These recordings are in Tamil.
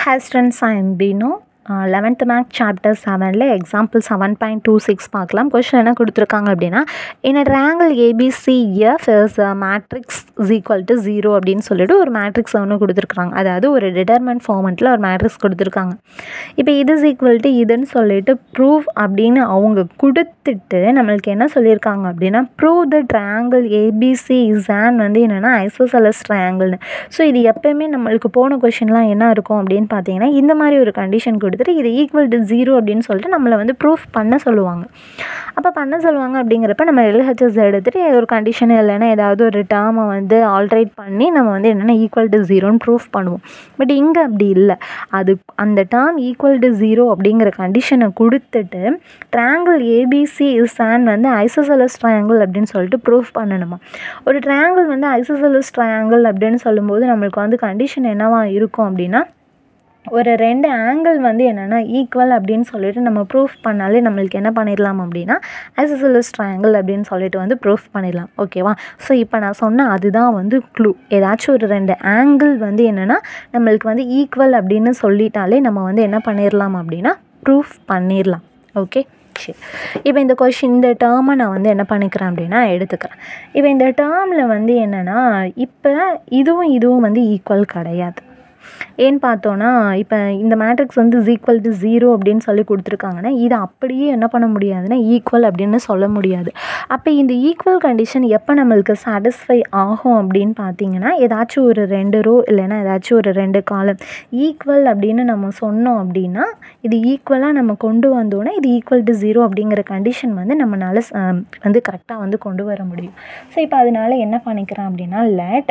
Hi students, I am Bino. Eleventh math chapter செவனில் example seven point two six பார்க்கலாம் கொஷின் என்ன கொடுத்துருக்காங்க அப்படின்னா in triangle A B C if is matrix is equal to zero அப்படின்னு சொல்லிட்டு ஒரு மேட்ரிக்ஸ் ஒன்று கொடுத்துருக்குறாங்க அதாவது ஒரு டிட்டர்மெண்ட் ஃபார்மெண்ட்டில் ஒரு மேட்ரிக்ஸ் கொடுத்துருக்காங்க இப்போ இது இஸ் ஈக்குவல் டு இதுன்னு சொல்லிட்டு ப்ரூஃப் அப்படின்னு அவங்க கொடுத்துட்டு நம்மளுக்கு என்ன சொல்லியிருக்காங்க அப்படின்னா prove the triangle A B C is an வந்து என்னென்னா ஐசோசலஸ் ட்ரையாங்கிள்னு ஸோ இது எப்போயுமே நம்மளுக்கு போன கொஷின்லாம் என்ன இருக்கும் அப்படின்னு பார்த்தீங்கன்னா இந்த மாதிரி ஒரு கண்டிஷன் கொடுத்துட்டு இது ஈக்குவல் டு ஜீரோ அப்படின்னு சொல்லிட்டு நம்மளை வந்து ப்ரூஃப் பண்ண சொல்லுவாங்க அப்போ பண்ண சொல்லுவாங்க அப்படிங்கிறப்ப நம்ம எல்ஹெச்எஸ் எடுத்துகிட்டு ஒரு கண்டிஷன் இல்லைன்னா ஏதாவது ஒரு டேர்மை வந்து ஆல்ட்ரேட் பண்ணி நம்ம வந்து என்னென்னா ஈக்குவல் டு ஜீரோன்னு ப்ரூஃப் பண்ணுவோம் பட் இங்கே அப்படி இல்லை அது அந்த டேர்ம் ஈக்குவல் டு ஜீரோ அப்படிங்கிற கண்டிஷனை கொடுத்துட்டு ட்ரையாங்கிள் ஏபிசி இஸ் ஆன் வந்து ஐசோசலஸ் ட்ரையாங்கிள் அப்படின்னு சொல்லிட்டு ப்ரூஃப் பண்ணணுமா ஒரு ட்ரையாங்கிள் வந்து ஐசோசலஸ் ட்ரையாங்கிள் அப்படின்னு சொல்லும்போது நம்மளுக்கு வந்து கண்டிஷன் என்னவா இருக்கும் அப்படின்னா ஒரு ரெண்டு ஆங்கிள் வந்து என்னென்னா ஈக்குவல் அப்படின்னு சொல்லிட்டு நம்ம ப்ரூஃப் பண்ணாலே நம்மளுக்கு என்ன பண்ணிடலாம் அப்படின்னா ஐசோசலஸ் ட்ரையாங்கிள் அப்படின்னு சொல்லிட்டு வந்து ப்ரூஃப் பண்ணிடலாம் ஓகேவா ஸோ இப்போ நான் சொன்ன அதுதான் வந்து க்ளூ ஏதாச்சும் ஒரு ரெண்டு ஆங்கிள் வந்து என்னென்னா நம்மளுக்கு வந்து ஈக்குவல் அப்படின்னு சொல்லிட்டாலே நம்ம வந்து என்ன பண்ணிடலாம் அப்படின்னா ப்ரூஃப் பண்ணிடலாம் ஓகே சரி இப்போ இந்த கொஷின் இந்த டேர்மை நான் வந்து என்ன பண்ணிக்கிறேன் அப்படின்னா எடுத்துக்கிறேன் இப்போ இந்த டேர்மில் வந்து என்னென்னா இப்போ இதுவும் இதுவும் வந்து ஈக்குவல் கிடையாது ஏன்னு பார்த்தோன்னா இப்போ இந்த மேட்ரிக்ஸ் வந்து இஸ் ஈக்குவல் டு ஜீரோ அப்படின்னு சொல்லி கொடுத்துருக்காங்கன்னா இதை அப்படியே என்ன பண்ண முடியாதுன்னா ஈக்குவல் அப்படின்னு சொல்ல முடியாது அப்போ இந்த ஈக்குவல் கண்டிஷன் எப்போ நம்மளுக்கு சாட்டிஸ்ஃபை ஆகும் அப்படின்னு பார்த்தீங்கன்னா ஏதாச்சும் ஒரு ரெண்டு ரோ இல்லைன்னா ஏதாச்சும் ஒரு ரெண்டு காலம் ஈக்குவல் அப்படின்னு நம்ம சொன்னோம் அப்படின்னா இது ஈக்குவலாக நம்ம கொண்டு வந்தோன்னா இது ஈக்குவல் டு ஜீரோ அப்படிங்கிற கண்டிஷன் வந்து நம்மளால் வந்து கரெக்டாக வந்து கொண்டு வர முடியும் ஸோ இப்போ அதனால என்ன பண்ணிக்கிறேன் அப்படின்னா let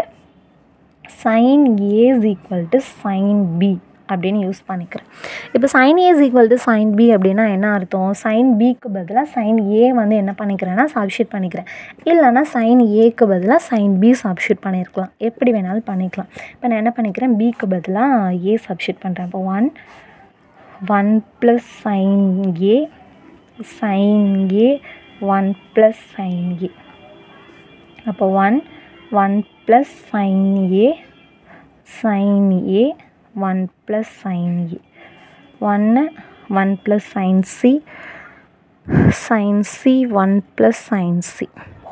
sine A is equal to sine B அப்படின்னு யூஸ் பண்ணிக்கிறேன் இப்போ sine A is equal to sine B அப்படின்னா என்ன அர்த்தம் சைன் பிக்கு பதிலாக சைன் ஏ வந்து என்ன பண்ணிக்கிறேன்னா சப்ஷீட் பண்ணிக்கிறேன் இல்லைனா சைன் ஏக்கு பதிலாக சைன் பி சப்ஷீட் பண்ணியிருக்கலாம் எப்படி வேணாலும் பண்ணிக்கலாம் இப்போ நான் என்ன பண்ணிக்கிறேன் பிக்கு பதிலாக ஏ சப்ஷீட் பண்ணுறேன் இப்போ one one plus sine A sine A one plus sine A அப்போ one one plus sine A sine A one plus sine A ஒன்று one plus sine C sine C one plus sine C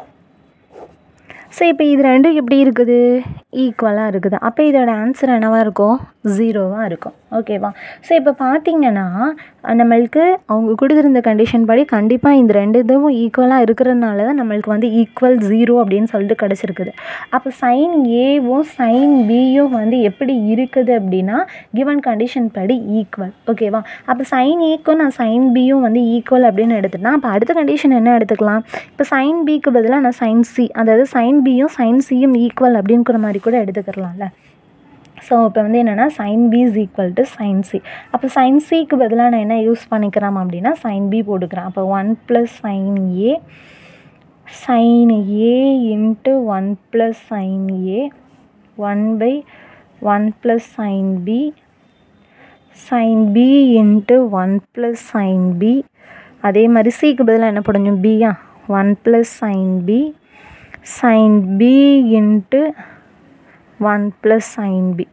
so இப்போ இது ரெண்டும் எப்படி இருக்குது ஈக்குவலாக இருக்குது அப்போ இதோட ஆன்சர் என்னவாக இருக்கும் ஜீரோவாக இருக்கும் ஓகேவா ஸோ இப்போ பார்த்தீங்கன்னா நம்மளுக்கு அவங்க கொடுத்துருந்த கண்டிஷன் படி கண்டிப்பாக இந்த ரெண்டு இதுவும் ஈக்குவலாக இருக்கிறதுனால தான் நம்மளுக்கு வந்து ஈக்குவல் ஜீரோ அப்படின்னு சொல்லிட்டு கிடச்சிருக்குது அப்போ சைன் ஏவும் சைன் பியும் வந்து எப்படி இருக்குது அப்படின்னா கிவன் கண்டிஷன் படி ஈக்குவல் ஓகேவா அப்போ சைன் ஏக்கும் நான் சைன் பியும் வந்து ஈக்குவல் அப்படின்னு எடுத்துட்டேன் அப்போ அடுத்த கண்டிஷன் என்ன எடுத்துக்கலாம் இப்போ சைன் பிக்கு பதிலாக நான் சைன் சி அதாவது சைன் பியும் சைன் சியும் ஈக்குவல் அப்படிங்கிற மாதிரி கூட எடுத்துக்கிறலாம்ல ஸோ இப்போ வந்து என்னென்னா sine B is equal to sine C அப்போ சைன் சிக்கு பதிலாக நான் என்ன யூஸ் பண்ணிக்கிறேன் அப்படின்னா சைன் பி போட்டுக்கிறேன் அப்போ one plus sine A sine A into one plus sine A one by one plus sine B sine B into one plus sine B அதே மாதிரி சிக்கு பதிலாக என்ன போடணும் பியா one plus sine B sine B into one plus sine B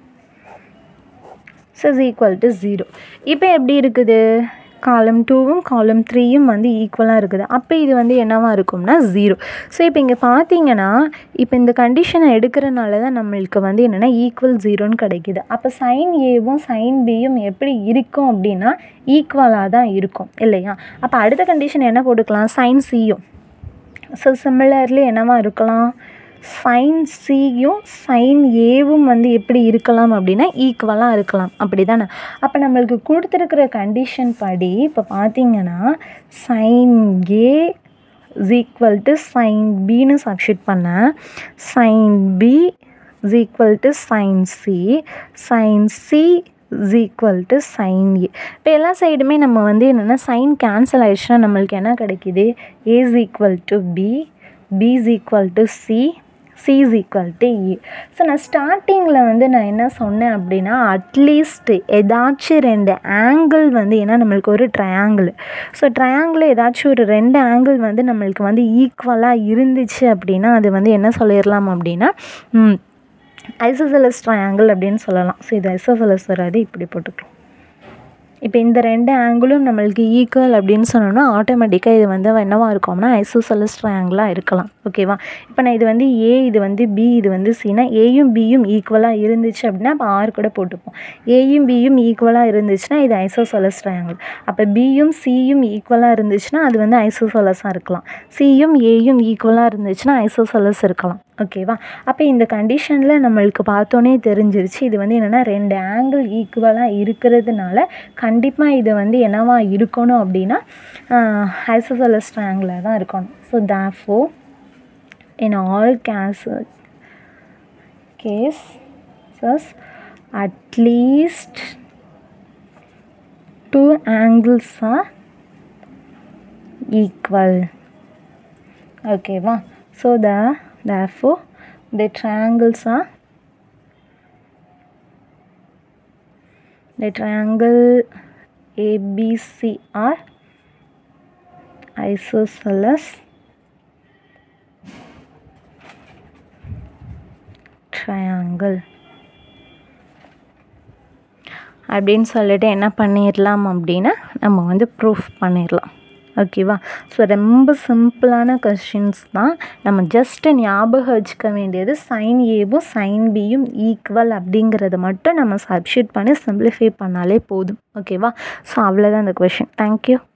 is equal to zero இப்போ எப்படி இருக்குது காலம் டூவும் காலம் த்ரீயும் வந்து ஈக்குவலாக இருக்குது அப்போ இது வந்து என்னவாக இருக்கும்னா ஜீரோ ஸோ இப்போ இங்கே பார்த்தீங்கன்னா இப்போ இந்த கண்டிஷனை எடுக்கிறனால தான் நம்மளுக்கு வந்து என்னென்னா ஈக்குவல் ஜீரோன்னு கிடைக்கிது அப்போ சைன் ஏவும் சைன் பியும் எப்படி இருக்கும் அப்படின்னா ஈக்குவலாக தான் இருக்கும் இல்லையா அப்போ அடுத்த கண்டிஷன் என்ன போட்டுக்கலாம் சைன் சியும் ஸோ சிமிலர்லி என்னவா இருக்கலாம் சைன் சியும் சைன் ஏவும் வந்து எப்படி இருக்கலாம் அப்படின்னா ஈக்குவலாக இருக்கலாம் அப்படி தானே அப்போ நம்மளுக்கு கொடுத்துருக்குற கண்டிஷன் படி இப்போ பார்த்தீங்கன்னா sine A is equal to sine பின்னு சப்ஷீட் பண்ணேன் sine B is equal to sine C sine C is equal to sine A இப்போ எல்லா சைடுமே நம்ம வந்து என்னென்னா சைன் கேன்சல் ஆகிடுச்சுன்னா நம்மளுக்கு என்ன கிடைக்கிது A is equal to B B is equal to C C is equal to A so நான் ஸ்டார்டிங்கில் வந்து நான் என்ன சொன்னேன் அப்படின்னா அட்லீஸ்ட் ஏதாச்சும் ரெண்டு ஆங்கிள் வந்து ஏன்னா நம்மளுக்கு ஒரு ட்ரையாங்கிள் ஸோ ட்ரையாங்கிள் ஏதாச்சும் ஒரு ரெண்டு ஆங்கிள் வந்து நம்மளுக்கு வந்து ஈக்குவலாக இருந்துச்சு அப்படின்னா அது வந்து என்ன சொல்லிடலாம் அப்படின்னா ஐசோசெலஸ் ட்ரையாங்கிள் அப்படின்னு சொல்லலாம் ஸோ இது ஐசோசெலஸ் வராது இப்படி போட்டுக்கலாம் இப்போ இந்த ரெண்டு ஆங்கிளும் நம்மளுக்கு ஈக்குவல் அப்படின்னு சொன்னோம்னா ஆட்டோமேட்டிக்காக இது வந்து என்னவா இருக்கும்னா ஐசோசெலஸ் ட்ரையாங்கிளாக இருக்கலாம் ஓகேவா இப்போ நான் இது வந்து ஏ இது வந்து பி இது வந்து சினா ஏயும் பியும் ஈக்குவலாக இருந்துச்சு அப்படின்னா அப்போ ஆர் கூட போட்டுப்போம் ஏயும் பியும் ஈக்குவலாக இருந்துச்சுன்னா இது ஐசோசெலஸ் ட்ரையாங்கிள் அப்போ பியும் சியும் ஈக்குவலாக இருந்துச்சுன்னா அது வந்து ஐசோசெலஸாக இருக்கலாம் சியும் ஏயும் ஈக்குவலாக இருந்துச்சுன்னா ஐசோசெலஸ் இருக்கலாம் ஓகேவா அப்போ இந்த கண்டிஷனில் நம்மளுக்கு பார்த்தோன்னே தெரிஞ்சிருச்சு இது வந்து என்னென்னா ரெண்டு ஆங்கிள் ஈக்குவலாக இருக்கிறதுனால கண்டிப்பாக இது வந்து என்னவா இருக்கணும் அப்படின்னா ஐசோசலஸ் ட்ரையாங்கிளாக தான் இருக்கணும் so therefore in all case cases at least two angles are equal ஓகேவா so the therefore the triangles are the triangle ABC are isosceles triangle அப்படின்னு சொல்லிட்டு என்ன பண்ணிடலாம் அப்படின்னா நம்ம வந்து ப்ரூஃப் பண்ணிடலாம் ஓகேவா ஸோ ரொம்ப சிம்பிளான கொஷின்ஸ் தான் நம்ம ஜஸ்ட்டு ஞாபகம் வச்சுக்க வேண்டியது சைன் ஏவும் சைன் பியும் ஈக்குவல் அப்படிங்கிறத மட்டும் நம்ம சப்ஷீட் பண்ணி சிம்பிளிஃபை பண்ணாலே போதும் ஓகேவா ஸோ அவ்வளோதான் அந்த கொஷின் தேங்க்யூ